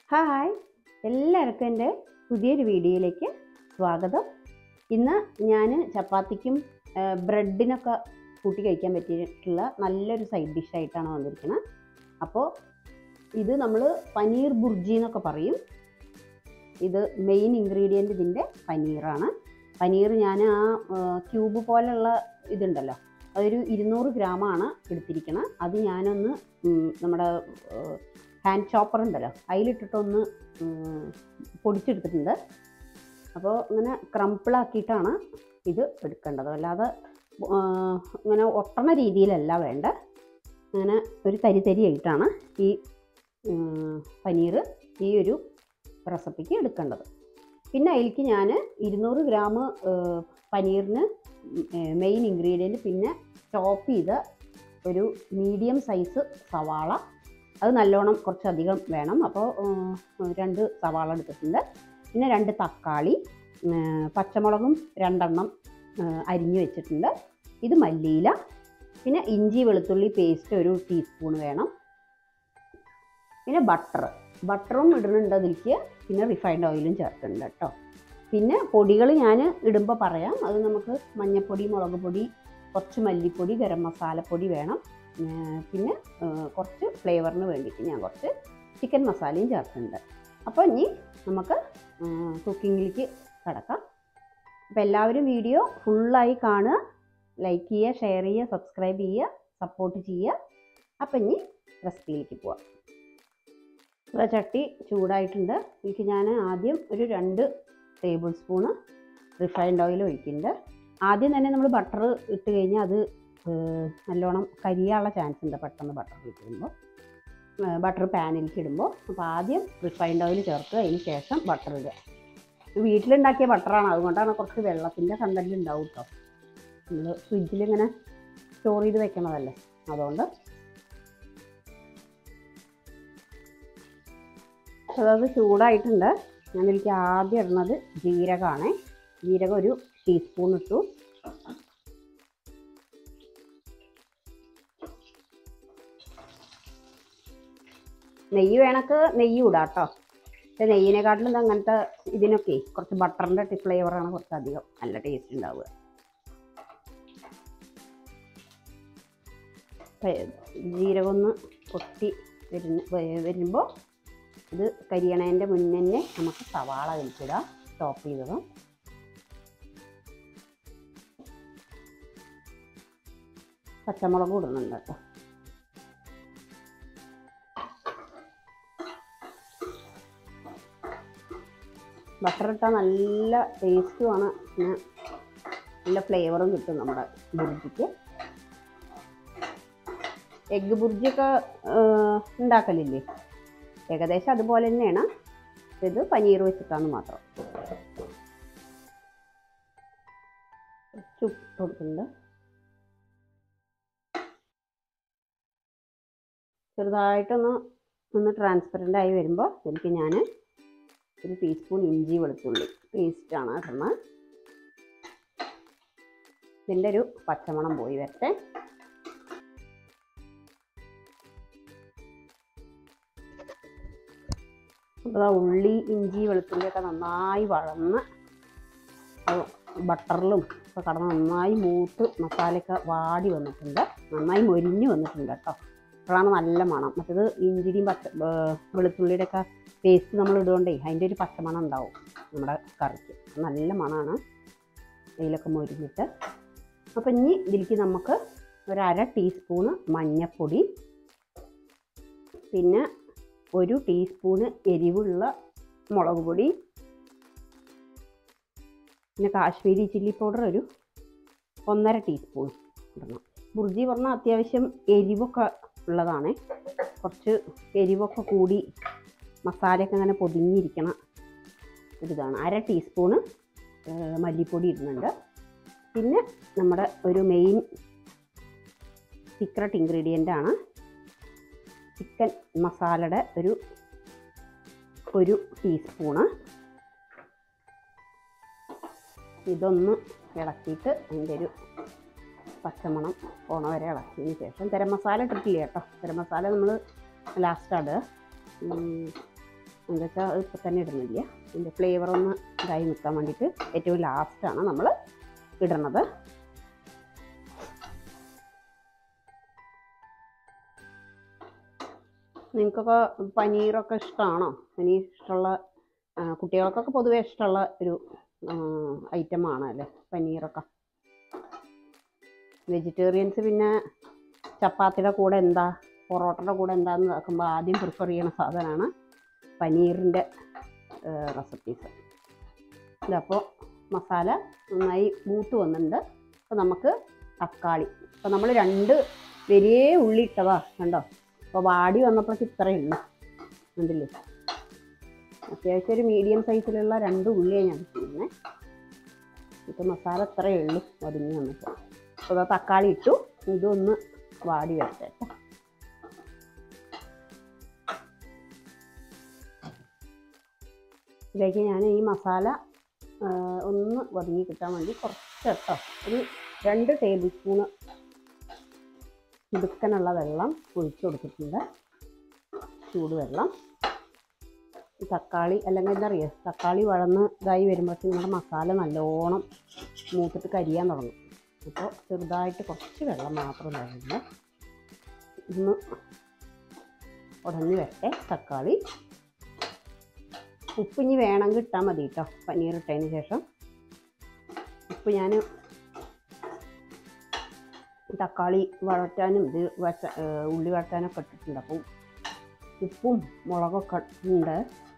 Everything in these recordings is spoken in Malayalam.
ഹായ് എല്ലാവർക്കും എൻ്റെ പുതിയൊരു വീഡിയോയിലേക്ക് സ്വാഗതം ഇന്ന് ഞാൻ ചപ്പാത്തിക്കും ആ, ബ്രെഡിനൊക്കെ കൂട്ടി കഴിക്കാൻ പറ്റിയിട്ടുള്ള നല്ലൊരു സൈഡ് ഡിഷായിട്ടാണ് വന്നിരിക്കുന്നത് അപ്പോൾ ഇത് നമ്മൾ പനീർ ബുർജി എന്നൊക്കെ പറയും ഇത് മെയിൻ ഇൻഗ്രീഡിയൻ്റ് ഇതിൻ്റെ പനീറാണ് പനീർ ഞാൻ ആ ക്യൂബ് പോലുള്ള ഇതുണ്ടല്ലോ അതൊരു ഇരുന്നൂറ് ഗ്രാമാണ് എടുത്തിരിക്കുന്നത് അത് ഞാനൊന്ന് ഉം, നമ്മുടെ ഹാൻഡ് ചോപ്പർ ഉണ്ടല്ലോ അതിലിട്ടിട്ടൊന്ന് ഉം, പൊടിച്ചെടുത്തിട്ടുണ്ട് അപ്പോൾ ഇങ്ങനെ ക്രംപിളാക്കിയിട്ടാണ് ഇത് എടുക്കേണ്ടത് അല്ലാതെ ആ, ഇങ്ങനെ ഒട്ടണ രീതിയിലല്ല വേണ്ട അങ്ങനെ ഒരു തരി തരിയായിട്ടാണ് ഈ ഉം, പനീർ ഈ ഒരു റെസിപ്പിക്ക് എടുക്കേണ്ടത് പിന്നെ അതിലേക്ക് ഞാൻ ഇരുന്നൂറ് ഗ്രാം പനീറിന് മെയിൻ ഇൻഗ്രീഡിയൻറ്റ് പിന്നെ ചോപ്പ് ചെയ്ത ഒരു മീഡിയം സൈസ് സവാള അത് നല്ലോണം കുറച്ചധികം വേണം അപ്പോൾ രണ്ട് സവാള എടുത്തിട്ടുണ്ട് പിന്നെ രണ്ട് തക്കാളി ഉം, പച്ചമുളകും രണ്ടെണ്ണം ഉം, അരിഞ്ഞു വെച്ചിട്ടുണ്ട് ഇത് മല്ലിയില പിന്നെ ഇഞ്ചി വെളുത്തുള്ളി പേസ്റ്റ് ഒരു ടീസ്പൂൺ വേണം പിന്നെ ബട്ടർ ബട്ടറും ഇടുന്നുണ്ട് അതിലേക്ക് പിന്നെ റിഫൈൻഡ് ഓയിലും ചേർക്കുന്നുണ്ട് കേട്ടോ പിന്നെ പൊടികൾ ഞാൻ ഇടുമ്പോൾ പറയാം അത് നമുക്ക് മഞ്ഞൾപ്പൊടി മുളക് പൊടി കുറച്ച് മല്ലിപ്പൊടി ഗരം മസാലപ്പൊടി വേണം ഏർ പിന്നെ ഏർ കുറച്ച് ഫ്ലേവറിന് വേണ്ടിയിട്ട് ഞാൻ കുറച്ച് ചിക്കൻ മസാലയും ചേർക്കുന്നുണ്ട് അപ്പോൾ ഇനി നമുക്ക് കുക്കിങ്ങിലേക്ക് കിടക്കാം അപ്പോൾ എല്ലാവരും വീഡിയോ ഫുള്ളായി കാണുക ലൈക്ക് ചെയ്യുക ഷെയർ ചെയ്യുക സബ്സ്ക്രൈബ് ചെയ്യുക സപ്പോർട്ട് ചെയ്യുക അപ്പം ഇനി റെസിപ്പിയിലേക്ക് പോവാം ഇവിടെ ചട്ടി ചൂടായിട്ടുണ്ട് ഇതിലേക്ക് ഞാൻ ആദ്യം ഒരു രണ്ട് ടേബിൾ സ്പൂണ് റിഫൈൻഡ് ഓയിൽ ഒഴിക്കുന്നുണ്ട് ആദ്യം തന്നെ നമ്മൾ ബട്ടർ ഇട്ട് കഴിഞ്ഞാൽ അത് ഏർ, നല്ലോണം കരിയാനുള്ള ചാൻസ് ഉണ്ട് പെട്ടെന്ന് ബട്ടർ ഇടുമ്പോൾ ബട്ടർ പാനിലേക്ക് ഇടുമ്പോൾ അപ്പോൾ ആദ്യം റിഫൈൻഡ് ഓയിൽ ചേർക്കുക അതിന് ശേഷം ബട്ടർ ഇടുക ഇത് വീട്ടിലുണ്ടാക്കിയ ബട്ടറാണ് അതുകൊണ്ടാണ് കുറച്ച് വെള്ളത്തിൻ്റെ കണ്ടൻറ്റ് ഉണ്ടാവും കേട്ടോ നമ്മൾ ഫ്രിഡ്ജിലിങ്ങനെ സ്റ്റോർ ചെയ്ത് വെക്കണതല്ലേ അതുകൊണ്ട് അത് ചൂടായിട്ടുണ്ട് ഞാൻ ഇതിലേക്ക് ആദ്യം ഇടുന്നത് ജീരകമാണ് ജീരകം ഒരു ടീസ്പൂൺ ഇട്ടു നെയ്യ് വേണക്ക് നെയ്യ് ഇടാം കേട്ടോ പക്ഷെ നെയ്യിനെക്കാട്ടിലും ഇത് അങ്ങനത്തെ ഇതിനൊക്കെ കുറച്ച് ബട്ടറിൻ്റെ ഫ്ലേവറാണ് കുറച്ച് അധികം നല്ല ടേസ്റ്റ് ഉണ്ടാവുക പ- ജീരകം ഒന്ന് പൊട്ടി വരുന്ന വരുമ്പോൾ ഇത് കരിയണേൻ്റെ മുന്നേ തന്നെ നമുക്ക് സവാള കഴിച്ചിടാം ചോപ്പ് ചെയ്തതും പച്ചമുളക് ഇടുന്നുണ്ട് കേട്ടോ ബട്ടർ ഇട്ടാൽ നല്ല ടേസ്റ്റുമാണ് പിന്നെ നല്ല ഫ്ലേവറും കിട്ടും നമ്മുടെ ബുർജിക്ക് എഗ്ഗ് ബുർജിയൊക്കെ ഉണ്ടാക്കലില്ലേ ഏകദേശം അതുപോലെ തന്നെയാണ് ഇത് പനീർ വെച്ചിട്ടാണ് മാത്രം കുറച്ച് ഉപ്പ് കൊടുക്കുന്നുണ്ട് ചെറുതായിട്ടൊന്ന് ഒന്ന് ട്രാൻസ്പെറൻ്റ് ആയി വരുമ്പോൾ ഇതിലേക്ക് ഞാൻ ഒരു ടീസ്പൂൺ ഇഞ്ചി വെളുത്തുള്ളി പേസ്റ്റാണ് ഇടുന്നത് ഇതിൻ്റെ ഒരു പച്ചമണം പോയി വരട്ടെ അപ്പോൾ ദാ ഉള്ളി ഇഞ്ചി വെളുത്തുള്ളിയൊക്കെ നന്നായി വഴന്ന് അത് ബട്ടറിലും ഒക്കെ കടന്ന് നന്നായി മൂത്ത് മസാലയൊക്കെ വാടി വന്നിട്ടുണ്ട് നന്നായി മൊരിഞ്ഞ് വന്നിട്ടുണ്ട് കേട്ടോ അപ്പോഴാണ് നല്ല മണം മറ്റേത് ഇഞ്ചിരിയും പച്ച ഏർ വെളുത്തുള്ളിയുടെ ഒക്കെ പേസ്റ്റ് നമ്മൾ ഇടുകൊണ്ടേ അതിൻ്റെ ഒരു പച്ചമണം ഉണ്ടാവും നമ്മുടെ കറിക്ക് നല്ല മണമാണ് ഇതിലൊക്കെ മൊരിഞ്ഞിട്ട് അപ്പം ഇനി ഇതിലേക്ക് നമുക്ക് ഒരു അര ടീസ്പൂണ് മഞ്ഞൾപ്പൊടി പിന്നെ ഒരു ടീസ്പൂണ് എരിവുള്ള മുളക് പൊടി പിന്നെ കാശ്മീരി ചില്ലി പൗഡർ ഒരു ഒന്നര ടീസ്പൂൺ ഇടണം ബുർജി പറഞ്ഞാൽ അത്യാവശ്യം എരിവൊക്കെ ഉള്ളതാണ് കുറച്ച് എരിവൊക്കെ കൂടി മസാലയൊക്കെ അങ്ങനെ പൊതിഞ്ഞിരിക്കണ ഒരിതാണ് അര ടീസ്പൂണ് ഏർ മല്ലിപ്പൊടി ഇടുന്നുണ്ട് പിന്നെ നമ്മുടെ ഒരു മെയിൻ സീക്രട്ട് ഇൻഗ്രീഡിയൻ്റ് ആണ് ചിക്കൻ മസാലയുടെ ഒരു ഒരു ടീസ്പൂണ് ഇതൊന്ന് ഇളക്കിയിട്ട് അതിൻ്റെ ഒരു പച്ചമണം പോണ വരെ ഇളക്കിയതിന് ശേഷം ഗരം മസാല ഇട്ടിട്ടില്ല കേട്ടോ ഗരം മസാല നമ്മൾ ലാസ്റ്റ് ഇടുക ഉം, എന്താ വെച്ചാൽ അത് ഇപ്പം തന്നെ ഇടുന്നില്ല ഇതിൻ്റെ ഫ്ലേവർ ഒന്ന് ഇതായി നിൽക്കാൻ വേണ്ടിയിട്ട് ഏറ്റവും ലാസ്റ്റാണ് നമ്മൾ ഇടണത് നിങ്ങൾക്കൊക്കെ പനീറൊക്കെ ഇഷ്ടമാണോ പനീർ ഇഷ്ടമുള്ള ആ, കുട്ടികൾക്കൊക്കെ പൊതുവേ ഇഷ്ടമുള്ള ഒരു ഐറ്റമാണ് അല്ലേ പനീറൊക്കെ വെജിറ്റേറിയൻസ് പിന്നെ ചപ്പാത്തിയുടെ കൂടെ എന്താ പൊറോട്ടയുടെ കൂടെ എന്താന്ന് നോക്കുമ്പോൾ ആദ്യം പ്രിഫർ ചെയ്യണ സാധനമാണ് പനീറിൻ്റെ റെസിപ്പീസ് ഇതപ്പോൾ മസാല നന്നായി മൂത്ത് വന്നിട്ടുണ്ട് അപ്പോൾ നമുക്ക് തക്കാളി അപ്പോൾ നമ്മൾ രണ്ട് വലിയ ഉള്ളി ഇട്ടതാ കണ്ടോ അപ്പോൾ വാടി വന്നപ്പോഴേക്ക് ഇത്രയേ ഉള്ളൂ കണ്ടില്ലേ അത്യാവശ്യം ഒരു മീഡിയം സൈസിലുള്ള രണ്ട് ഉള്ളിയാണ് ഞാൻ ചെയ്യുന്നത് ഇപ്പോൾ മസാല ഇത്രയേ ഉള്ളൂ ഒതുങ്ങി വന്നപ്പോൾ അപ്പോൾ ദാ തക്കാളി ഇട്ടു ഇതൊന്ന് വാടി വരട്ടെ കേട്ടോ ഇതിലേക്ക് ഞാൻ ഈ മസാല ആ, ഒന്ന് ഒതുങ്ങി കിട്ടാൻ വേണ്ടി കുറച്ച് കേട്ടോ ഒരു രണ്ട് ടേബിൾ സ്പൂണ് ഇടുക്കനുള്ള വെള്ളം ഒഴിച്ചു കൊടുത്തിട്ടുണ്ട് ചൂടുവെള്ളം ഈ തക്കാളി അല്ലെങ്കിൽ എന്താ പറയുക തക്കാളി വഴന്ന് ഇതായി വരുമ്പോഴത്തേക്കും നമ്മുടെ മസാല നല്ലോണം മൂത്തിട്ട് കരിയാൻ തുടങ്ങും അപ്പോൾ ചെറുതായിട്ട് കുറച്ച് വെള്ളം മാത്രം വേണമെങ്കിൽ ഒന്ന് ഉടഞ്ഞു വരട്ടെ തക്കാളി ഉപ്പ് ഇനി വേണമെങ്കിൽ ഇട്ടാൽ മതി കേട്ടോ പനീർ ഇട്ടതിന് ശേഷം ഉപ്പ് ഞാൻ തക്കാളി വഴറ്റാനും ഇത് വച്ച ഏഹ് ഉള്ളി വഴറ്റാനൊക്കെ ഇട്ടിട്ടുണ്ട് അപ്പോൾ ഉപ്പും മുളകൊക്കെ ഉണ്ട്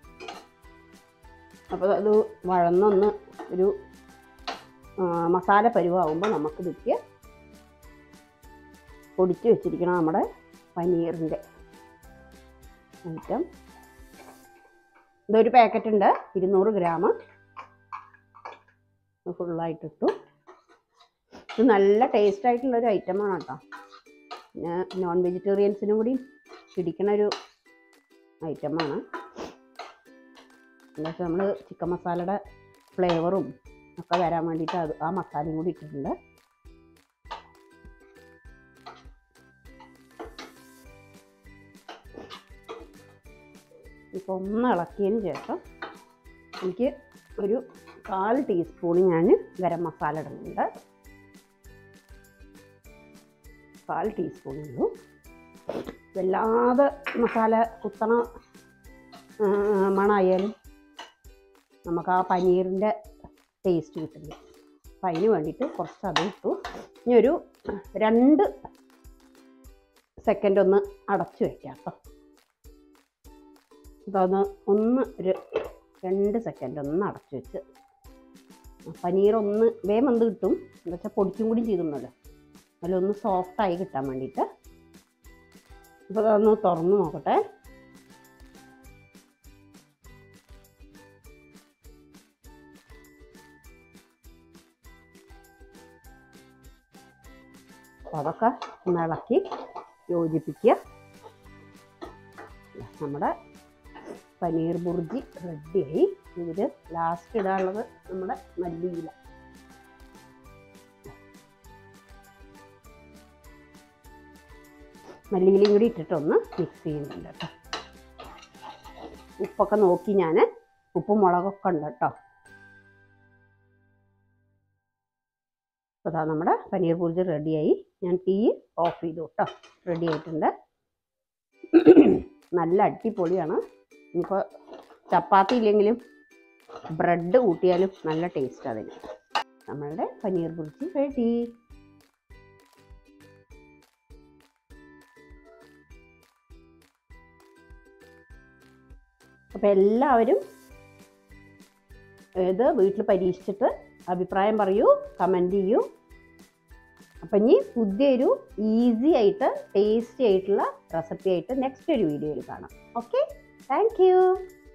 അപ്പോൾ അത് വഴന്നൊന്ന് ഒരു ആ, മസാല പരുവാകുമ്പോൾ നമുക്ക് ഇതിലേക്ക് പൊടിച്ച് വെച്ചിരിക്കണം നമ്മുടെ പനീറിൻ്റെ ഐറ്റം ഇതൊരു പാക്കറ്റ് ഉണ്ട് ഇരുന്നൂറ് ഗ്രാം ഫുള്ളായിട്ടിട്ടു ഇത് നല്ല ടേസ്റ്റ് ആയിട്ടുള്ള ഒരു ഐറ്റമാണ് കേട്ടോ പിന്നെ നോൺ വെജിറ്റേറിയൻസിനും കൂടി പിടിക്കണ ഒരു ഐറ്റമാണ് എന്താ വെച്ചാൽ നമ്മൾ ചിക്കൻ മസാലയുടെ ഫ്ലേവറും ഒക്കെ വരാൻ വേണ്ടിയിട്ട് അത് ആ മസാലയും കൂടി ഇട്ടിട്ടുണ്ട് ഇപ്പോൾ ഒന്ന് ഇളക്കിയതിന് ശേഷം എനിക്ക് ഒരു കാൽ ടീസ്പൂൺ ഞാൻ ഗരം മസാല ഇടുന്നുണ്ട് കാൽ ടീസ്പൂൺ ഉള്ളൂ വല്ലാതെ മസാല കുത്തണ ആ, മണമായാലും നമുക്ക് ആ പനീറിൻ്റെ ടേസ്റ്റ് കിട്ടില്ല അപ്പം അതിന് വേണ്ടിയിട്ട് കുറച്ച് അത് ഇട്ടു ഇനി ഒരു രണ്ട് സെക്കൻഡ് ഒന്ന് അടച്ചു വയ്ക്കാം കേട്ടോ അതൊന്ന് ഒന്ന് ഒരു രണ്ട് സെക്കൻഡ് ഒന്ന് അടച്ചു വെച്ച് പനീർ ഒന്ന് വേഗം എന്ത് കിട്ടും എന്താ വെച്ചാൽ പൊടിക്കും കൂടി ചെയ്തിരുന്നല്ലോ അതിലൊന്ന് സോഫ്റ്റായി കിട്ടാൻ വേണ്ടിയിട്ട് അപ്പോൾ അതൊന്ന് തുറന്ന് നോക്കട്ടെ അപ്പോൾ അതൊക്കെ ഒന്ന് ഇളക്കി യോജിപ്പിക്കുക നമ്മുടെ പനീർ ബുർജി റെഡിയായി ഇതിൽ ലാസ്റ്റ് ഇടാനുള്ളത് നമ്മുടെ മല്ലിയില മല്ലിയിലയും കൂടി ഇട്ടിട്ടൊന്ന് മിക്സ് ചെയ്യുന്നുണ്ട് കേട്ടോ ഉപ്പൊക്കെ നോക്കി ഞാൻ ഉപ്പും മുളകൊക്കെ ഉണ്ട് കേട്ടോ അപ്പോൾ അതാ നമ്മുടെ പനീർ ബുർജി റെഡിയായി ഞാൻ തീ ഓഫ് ചെയ്തു കേട്ടോ റെഡി ആയിട്ടുണ്ട് നല്ല അടിപൊളിയാണ് ഇപ്പോൾ ചപ്പാത്തി ഇല്ലെങ്കിലും ബ്രെഡ് കൂട്ടിയാലും നല്ല ടേസ്റ്റ് അതിന് നമ്മളുടെ പനീർ ബുർജി റെഡി അപ്പോൾ എല്ലാവരും ഇത് വീട്ടിൽ പരീക്ഷിച്ചിട്ട് അഭിപ്രായം പറയൂ കമൻറ്റ് ചെയ്യൂ അപ്പം ഇനി പുതിയൊരു ഈസി ആയിട്ട് ടേസ്റ്റി ആയിട്ടുള്ള റെസിപ്പി ആയിട്ട് നെക്സ്റ്റ് ഒരു വീഡിയോയിൽ കാണാം ഓക്കെ താങ്ക് യു